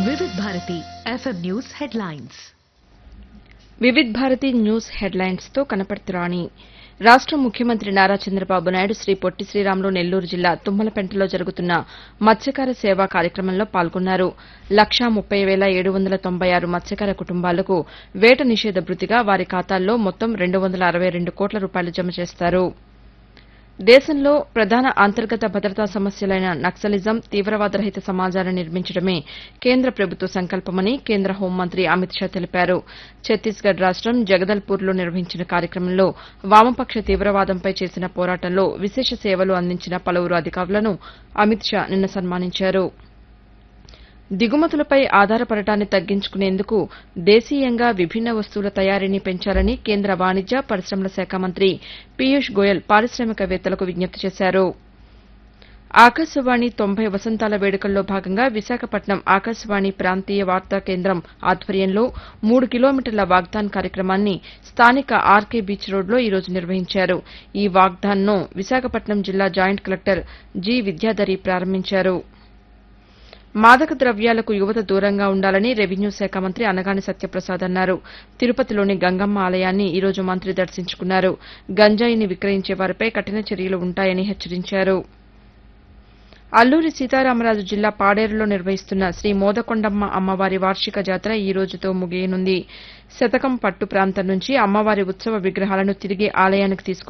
Vividh Bharati FM news headlines Vividh Bharati news headlines తో కనపడుతురాణి రాష్ట ముఖ్యమంత్రి నారా చంద్రబాబు నాయుడు శ్రీ పొట్టి శ్రీరాములు నెల్లూరు జిల్లా తుమ్మలపెంటలో జరుగుతున్న మత్స్యకార సేవా కార్యక్రమంలో పాల్గొన్నారు లక్షా ముప్పై వేల ఏడు వందల తొంభై ఆరు మత్స్యకార కుటుంబాలకు వేట నిషేధ భృతిగా వారి ఖాతాల్లో మొత్తం రెండు వందల అరవై రెండు కోట్ల రూపాయలు జమ చేస్తారు దేశంలో ప్రధాన అంతర్గత భద్రతా సమస్యలైన నక్సలిజం తీవ్రవాద రహిత సమాజాన్ని నిర్మించడమే కేంద్ర ప్రభుత్వ సంకల్పమని కేంద్ర హోంమంత్రి అమిత్ షా తెలిపారు ఛత్తీస్గఢ్ రాష్టం జగదల్పూర్లో నిర్వహించిన కార్యక్రమంలో వామపక్ష తీవ్రవాదంపై చేసిన పోరాటంలో విశేష సేవలు అందించిన పలువురు అధికారులను అమిత్ షా నిన్న సన్మానించారు దిగుమతులపై ఆధారపడటాన్ని తగ్గించుకునేందుకు దేశీయంగా విభిన్న వస్తువుల తయారీని పెంచాలని కేంద్ర వాణిజ్య పరిశ్రమల శాఖ మంత్రి పీయూష్ గోయల్ పారిశామికవేత్తలకు విజ్ఞప్తి చేశారు ఆకాశవాణి తొంభై వసంతాల వేడుకల్లో భాగంగా విశాఖపట్నం ఆకాశవాణి ప్రాంతీయ వార్తా కేంద్రం ఆధ్వర్యంలో మూడు కిలోమీటర్ల వాగ్దాన్ కార్యక్రమాన్ని స్థానిక ఆర్కే బీచ్ రోడ్లో ఈరోజు నిర్వహించారు ఈ వాగ్దాన్ను విశాఖపట్నం జిల్లా జాయింట్ కలెక్టర్ జి విద్యాధరి ప్రారంభించారు మాదక ద్రవ్యాలకు యువత దూరంగా ఉండాలని రెవెన్యూ శాఖ మంత్రి అనగాని సత్యప్రసాద్ అన్నారు తిరుపతిలోని గంగమ్మ ఆలయాన్ని ఈరోజు మంత్రి దర్శించుకున్నారు గంజాయిని విక్రయించే వారిపై కఠిన చర్యలు ఉంటాయని హెచ్చరించారు అల్లూరి సీతారామరాజు జిల్లా పాడేరులో నిర్వహిస్తున్న శ్రీ మోదకొండమ్మ అమ్మవారి వార్షిక జాతర ఈ రోజుతో ముగియనుంది శతకం పట్టు ప్రాంతం నుంచి అమ్మవారి ఉత్సవ విగ్రహాలను తిరిగి ఆలయానికి తీసుకు